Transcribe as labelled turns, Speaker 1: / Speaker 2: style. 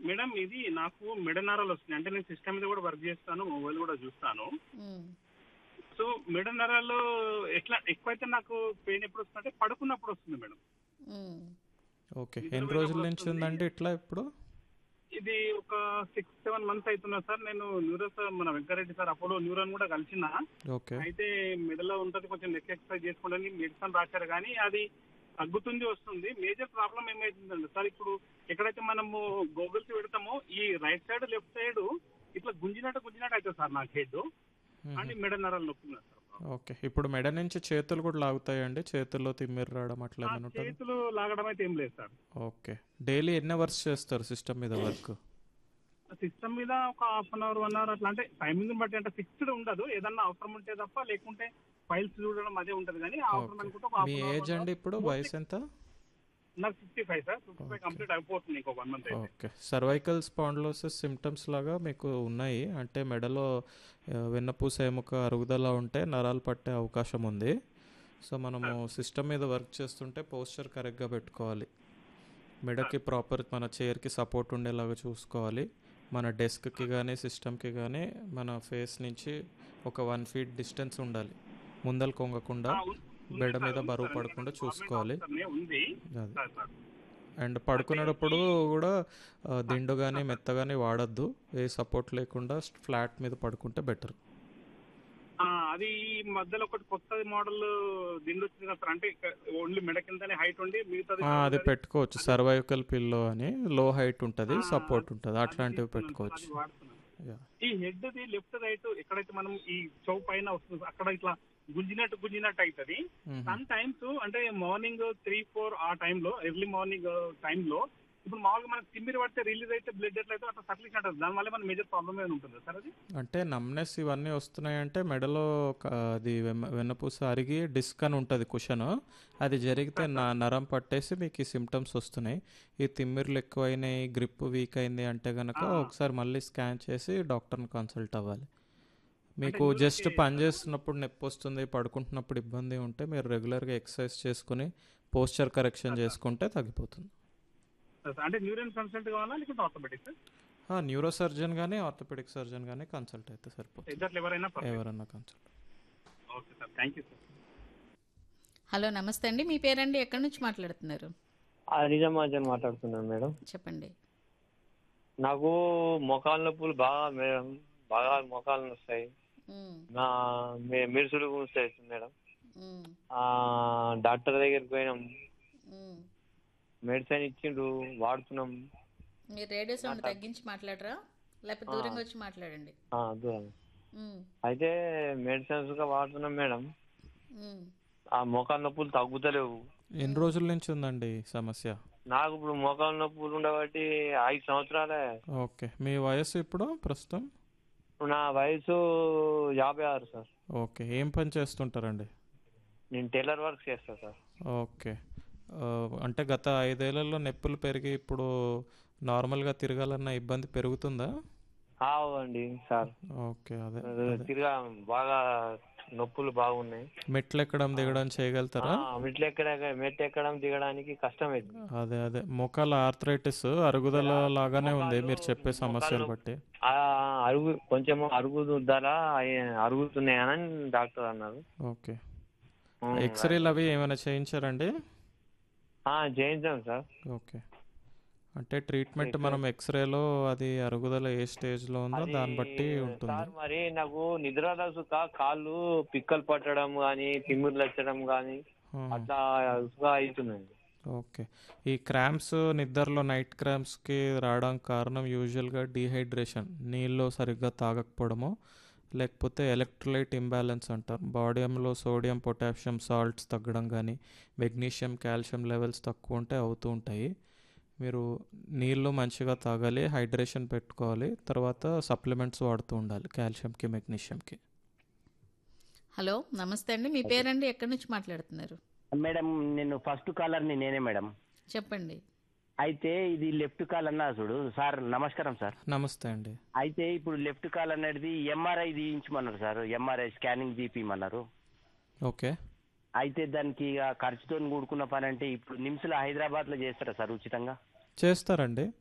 Speaker 1: Madam ఇది నాకు మెడనరాలు వస్తుంది అంటే నేను సిస్టమ్ మీద కూడా వర్క్ చేస్తాను మొబైల్ కూడా చూస్తాను
Speaker 2: ఉమ్.
Speaker 1: సో మెడనరాలు ఎట్లా ఎక్కువైతే నాకు పెయిన్ ఎప్పుడు వస్తుందంటే పడుకున్నప్పుడు వస్తుంది మేడం
Speaker 2: ఉమ్.
Speaker 3: ఓకే
Speaker 1: నిద్ర
Speaker 3: ఎన్ని రోజుల
Speaker 1: పోయినప్పుడు
Speaker 3: నుంచి
Speaker 1: వస్తుంది.
Speaker 3: ఉందండి ఇట్లా ఇప్పుడు
Speaker 1: ఇది ఒక సిక్స్ సెవెన్ మంత్స్ అవుతున్నా సార్ నేను న్యూరో సార్ మన వెంకరెడ్డి సార్ అపోలో న్యూరోన్ కూడా కలిసిన
Speaker 3: ఓకే
Speaker 1: అయితే మెడలో ఉంటది కొంచెం నెక్ ఎక్సర్సైజ్ చేసుకోవడానికి మెడిసిన్ రాశారు కానీ అది తగ్గుతుంది వస్తుంది మేజర్ ప్రాబ్లం ఏమైతుందండి సార్ ఇప్పుడు ఎక్కడైతే మనము గోగుల్స్ పెడతామో ఈ రైట్ సైడ్ లెఫ్ట్ సైడ్ ఇట్లా గుంజినట్టు గుంజినట్టు అవుతుంది సార్ నాకు హెడ్ అండ్ మెడ నరాలు నొప్పి ఉన్నది సార్
Speaker 3: ఓకే ఇప్పుడు మెడ నుంచి చేతులు కూడా లాగుతాయండి చేతుల్లో తిమ్మిరి రావడం అట్లా
Speaker 1: ఆ
Speaker 3: ఏమైనా ఉంటుంది
Speaker 1: చేతులు లాగడం అయితే ఏం లేదు సార్
Speaker 3: ఓకే డైలీ ఎన్ని అవర్స్ చేస్తారు సిస్టమ్ మీద వర్క్
Speaker 1: సిస్టమ్ మీద ఒక half an hour one hour అట్లా అంటే టైమింగ్ బట్టి అంటే ఫిక్స్డ్ ఉండదు ఏదన్నా అవసరం ఉంటే తప్ప లేకుంటే ఫైల్స్ చూడడం అదే ఉంటది కానీ అవసరం అనుకుంటే ఒక హాఫ్
Speaker 3: మీ
Speaker 1: అన్ అవర్
Speaker 3: ఏజ్ అండి ఇప్పుడు వయసు ఎంత
Speaker 1: నాకు fifty five sir fifty five complete అయిపోతుంది ఇంకో వన్ మంత్ అయితే
Speaker 3: ఓకే సర్వైకల్ స్పాండ్లోసిస్ సిమ్టమ్స్ లాగా మీకు ఉన్నాయి అంటే మెడలో ఆ, వెన్నపూస ఎముక అరుగుదల ఉంటే నరాలు పట్టే అవకాశం ఉంది సో మనము సిస్టమ్ మీద వర్క్ చేస్తుంటే పోస్చర్ కరెక్ట్గా పెట్టుకోవాలి మెడకి ప్రాపర్ మన చైర్కి సపోర్ట్ ఉండేలాగా చూసుకోవాలి మన డెస్క్కి కానీ సిస్టమ్కి కానీ మన ఫేస్ నుంచి ఒక వన్ ఫీట్ డిస్టెన్స్ ఉండాలి ముందలు కొంగకుండా
Speaker 1: ఆ, ఉంది
Speaker 3: బెడ్
Speaker 1: సార్,
Speaker 3: మీద
Speaker 1: ఉంది
Speaker 3: బరువు
Speaker 1: సార్.
Speaker 3: పడకుండా
Speaker 1: ఎందుకంటే
Speaker 3: చూసుకోవాలి
Speaker 1: గవర్నమెంట్ హాస్పిటల్నే ఉంది
Speaker 3: అది
Speaker 1: సార్, సార్.
Speaker 3: అండ్ పడుకునేటప్పుడు కూడా ఆ, దిండు కానీ మెత్త కానీ వాడద్దు ఏ సపోర్ట్ లేకుండా ఫ్లాట్ మీద పడుకుంటే బెటర్
Speaker 1: ఆ, అది ఈ మధ్యలో ఒకటి కొత్త మోడల్ దిండు వచ్చింది కదా సార్ అంటే ఓన్లీ మెడ కిందనే హైట్ ఉండి మిగతాది
Speaker 3: అది పెట్టుకోవచ్చు సర్వైకల్ పిల్లో అని లో హైట్ ఉంటుంది
Speaker 1: ఆ,
Speaker 3: సపోర్ట్ ఉంటుంది
Speaker 1: అది
Speaker 3: అట్లాంటివి
Speaker 1: తీసుకున్నాను సార్,
Speaker 3: పెట్టుకోవచ్చు
Speaker 1: అది వాడుతున్నాను.
Speaker 3: Yeah.
Speaker 1: ఈ హెడ్ ది లెఫ్ట్ రైట్ ఎక్కడైతే మనం ఈ చౌ పైన వస్తుంది అక్కడ ఇట్లా గుంజినట్టు గుంజినట్టు అవుతుంది
Speaker 3: మ్మ్.
Speaker 1: సమ్ టైమ్స్ అంటే మార్నింగ్ త్రీ ఫోర్ ఆ టైంలో ఎర్లీ మార్నింగ్ టైంలో ఇప్పుడు మామూలుగా మనకి తిమ్మిరి పడితే రిలీజ్ అయితే బ్లడ్ ఎట్లా అయితే అట్లా సర్క్యులేషన్ అంటారు దానివల్ల మన మేజర్ ప్రాబ్లమ్ ఏమైనా ఉంటుంది సార్ అది
Speaker 3: అంటే నమ్నెస్ ఇవన్నీ వస్తున్నాయంటే మెడలో ఒక- అది వెన్న- వెన్నపూస అరిగి డిస్క్ అని ఉంటుంది కుషన్ అది జరిగితే నా నరం పట్టేసి మీకు ఈ సిమ్టమ్స్ వస్తున్నాయి ఈ తిమ్మిర్లు ఎక్కువైనాయి గ్రిప్ వీక్ అయింది అంటే కనుక
Speaker 1: ఆ.
Speaker 3: ఒకసారి మళ్ళీ స్కాన్ చేసి డాక్టర్ని కన్సల్ట్ అవ్వాలి మీకు
Speaker 1: యూరిన్కి
Speaker 3: జస్ట్ పని చేస్తున్నప్పుడు నొప్పి వస్తుంది పడుకుంటున్నప్పుడు ఇబ్బంది ఉంటే మీరు రెగ్యులర్గా ఎక్సర్సైజ్ చేసుకుని పోస్చర్ కరెక్షన్ చేసుకుంటే తగ్గిపోతుంది
Speaker 1: అంటే న్యూరియన్ కన్సల్ట్ కావాలా లేకుంటే ఆర్థోపెటిక్ సార్
Speaker 3: న్యూరో సర్జన్ కానీ ఆర్థోపెడిక్ సర్జన్ కానీ కన్సల్ట్ అయితే సరిపోతుంది
Speaker 1: ఇద్దరు ఎవరైనా
Speaker 3: ఎవరన్నా consult
Speaker 1: okay sir thank you sir
Speaker 2: hello నమస్తే అండి మీ పేరండి ఎక్కడి నుంచి మాట్లాడుతున్నారు
Speaker 4: నిజామాబాద్ మాట్లాడుతున్నాను మేడం
Speaker 2: చెప్పండి
Speaker 4: నాకు మోకాళ్ళ నొప్పులు బాగా మేడం బాగా మోకాళ్ళు వస్తాయి
Speaker 2: ఉమ్,
Speaker 4: నా మె- మిరుసులు వస్తాయి మేడం
Speaker 2: ఉమ్,
Speaker 4: ఆ, డాక్టర్ దగ్గరికి పోయినాం
Speaker 2: ఉమ్.
Speaker 4: మెడిసిన్ ఇచ్చిండ్రు వాడుతున్నాం
Speaker 2: మీరు రేడియో సౌండ్ తగ్గించి మాట్లాడరా లేకపోతే దూరంగా వచ్చి మాట్లాడండి
Speaker 4: ఆ, దూరం
Speaker 2: ఉమ్,
Speaker 4: అయితే మెడిసిన్స్ గా వాడుతున్నాం మేడం
Speaker 2: ఉమ్.
Speaker 4: ఆ మోకాళ్ళ నొప్పులు తగ్గుతలేవు
Speaker 3: ఎన్ని రోజుల నుంచి ఉందండి ఈ సమస్య
Speaker 4: నాకు ఇప్పుడు మోకాళ్ళ నొప్పులు ఉండబట్టి ఐదు సంవత్సరాలే
Speaker 3: ఓకే మీ వయసు ఇప్పుడు ప్రస్తుతం
Speaker 4: నా వయసు యాభై ఆరు సార్
Speaker 3: ఓకే ఏం పని చేస్తుంటారండి
Speaker 4: నేను టైలర్ వర్క్ చేస్తా సార్
Speaker 3: ఓకే ఆ, అంటే గత ఐదేళ్లలో నొప్పులు పెరిగి ఇప్పుడు నార్మల్గా తిరగాలన్న ఇబ్బంది పెరుగుతుందా
Speaker 4: అండి సార్
Speaker 3: ఓకే అదే అదే.
Speaker 4: తిరిగా బాగా నొప్పులు బాగున్నాయి
Speaker 3: మెట్లు ఎక్కడం దిగడం చేయగలుగుతారా
Speaker 4: ఆ, మెట్లు ఎక్కడ మెట్లు ఎక్కడం దిగడానికి కష్టమైంది
Speaker 3: అదే అదే మోకాల ఆర్థరైటిస్ అరుగుదల లాగానే ఉంది మీరు చెప్పే సమస్యలు బట్టి
Speaker 4: ఆ అరుగు కొంచెం అరుగుదల అరుగుతున్నాయని డాక్టర్ అన్నారు
Speaker 3: ఓకే
Speaker 4: ఉమ్,
Speaker 3: ఎక్స్రేలు అవి ఏమైనా చేయించారండి
Speaker 4: ఆ, చేయించాం సార్
Speaker 3: ఓకే అంటే ట్రీట్మెంట్ మనం ఎక్స్రేలో అది అరుగుదల ఏ స్టేజ్లో ఉందో
Speaker 4: అది
Speaker 3: దాన్ని బట్టి ఉంటుంది
Speaker 4: సార్ మరి నాకు నిద్ర సుఖ కాళ్ళు పిక్కలు పట్టడం కానీ తిమ్మిర్లు వచ్చడం కానీ
Speaker 3: ఆ,
Speaker 4: అట్లా సుఖ అవుతుందండి
Speaker 3: ఓకే ఈ క్రాంప్స్ నిద్రలో నైట్ క్రాంప్స్కి రావడానికి కారణం యూజువల్గా డీహైడ్రేషన్ నీళ్ళు సరిగ్గా తాగకపోవడము లేకపోతే ఎలక్ట్రోలైట్ ఇంబ్యాలెన్స్ అంటారు బాడీలో సోడియం పొటాషియం సాల్ట్స్ తగ్గడం కానీ మెగ్నీషియం కాల్షియం లెవెల్స్ తక్కువ ఉంటే అవుతూ ఉంటాయి మీరు నీళ్ళు మంచిగా తాగాలి హైడ్రేషన్ పెట్టుకోవాలి తర్వాత సప్లిమెంట్స్ వాడుతూ ఉండాలి కాల్షియంకి మెగ్నీషియంకి
Speaker 2: హలో నమస్తే అండి మీ పేరండి ఎక్కడి నుంచి మాట్లాడుతున్నారు
Speaker 5: మేడం నేను ఫస్ట్ కాలర్ని నేనే మేడం
Speaker 2: చెప్పండి
Speaker 5: అయితే ఇది లెఫ్ట్ కాల్ అన్నా చూడు సార్ నమస్కారం సార్
Speaker 3: నమస్తే అండి
Speaker 5: అయితే ఇప్పుడు లెఫ్ట్ కాల్ అనేది ఎంఆర్ఐ తీయించమన్నారు సార్ ఎంఆర్ఐ స్కానింగ్ తీపిమన్నారు
Speaker 3: ఓకే
Speaker 5: అయితే దానికి ఇక ఖర్చుతో కూడుకున్న పని అంటే ఇప్పుడు నిమ్స్లో హైదరాబాద్లో చేస్తారా సార్ ఉచితంగా
Speaker 3: చేస్తారండి